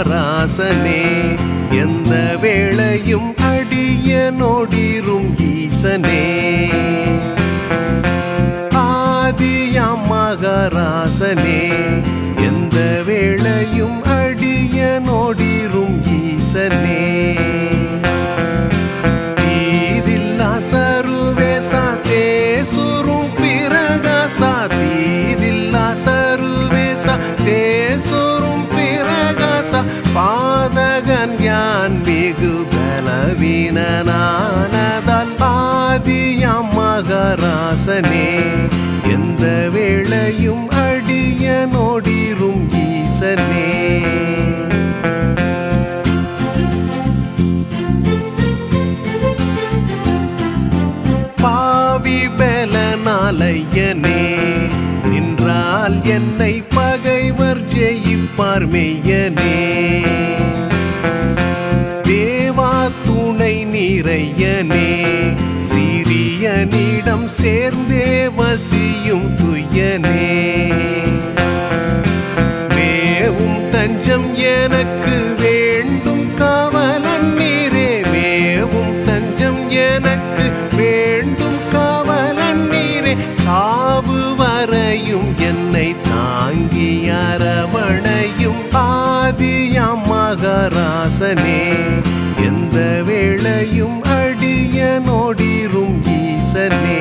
மகாராசனே எந்த வேளையும் அடிய நொடிரும் ஈசனே ஆதியாம் மகாராசனே எந்த வேளையும் அடிய நொடிரும் ஈசனே தீதில்லா சருவேசா தேசுரும் பிரகாசா தீதில்லா சருவேசா தேசுரும் பிரகாசா பாதகன் யான் மிகு பலவீனனானதால் ஆதியாம் மகராசனே எந்த வேளையும் அடிய நொடிரும் ஈசனே பாவி பலனாலையனே நின்றால் என்னை பகைவர் ஜெயிப்பார் மெய்யனே தேவா துணை நிறையனே சிறியனிடம் சேர்ந்தே வசியும் துயனே மேவும் தஞ்சம் எனக்கு வேண்டும் காவலன் நீரே மேவும் தஞ்சம் எனக்கு வேண்டும் காவலன் நீரே சாவு வரையும் என்னை தாங்கி அரவணையும் ஆதியாம் மகராசனே எந்த வேளையும் அடிய நொடிரும் ஈசனே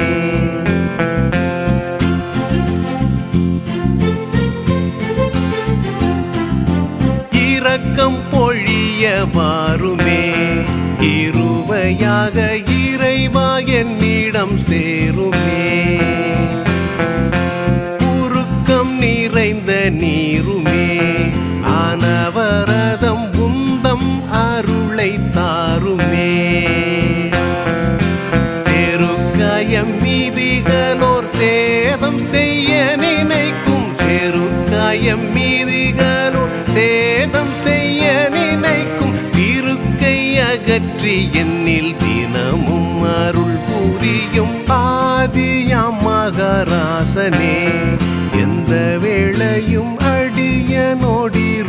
இரக்கம் பொழிய வாருமே இருவையாக இறைவா என்னிடம் சேருமே உருக்கம் நிறைந்த நீருமே ஆனவரதம் உந்தம் அருளை தாருமே செருக்காயம் மீதிகளோர் சேதம் செய்ய நினைக்கும் செருக்காயம் மீதிகளோர் சேதம் செய்ய நினைக்கும் இருக்கை அகற்றி என்னில் தினமும் அருள் புரியும் ஆதியாம் மகராசனே எந்த வேளையும் அடிய நொடி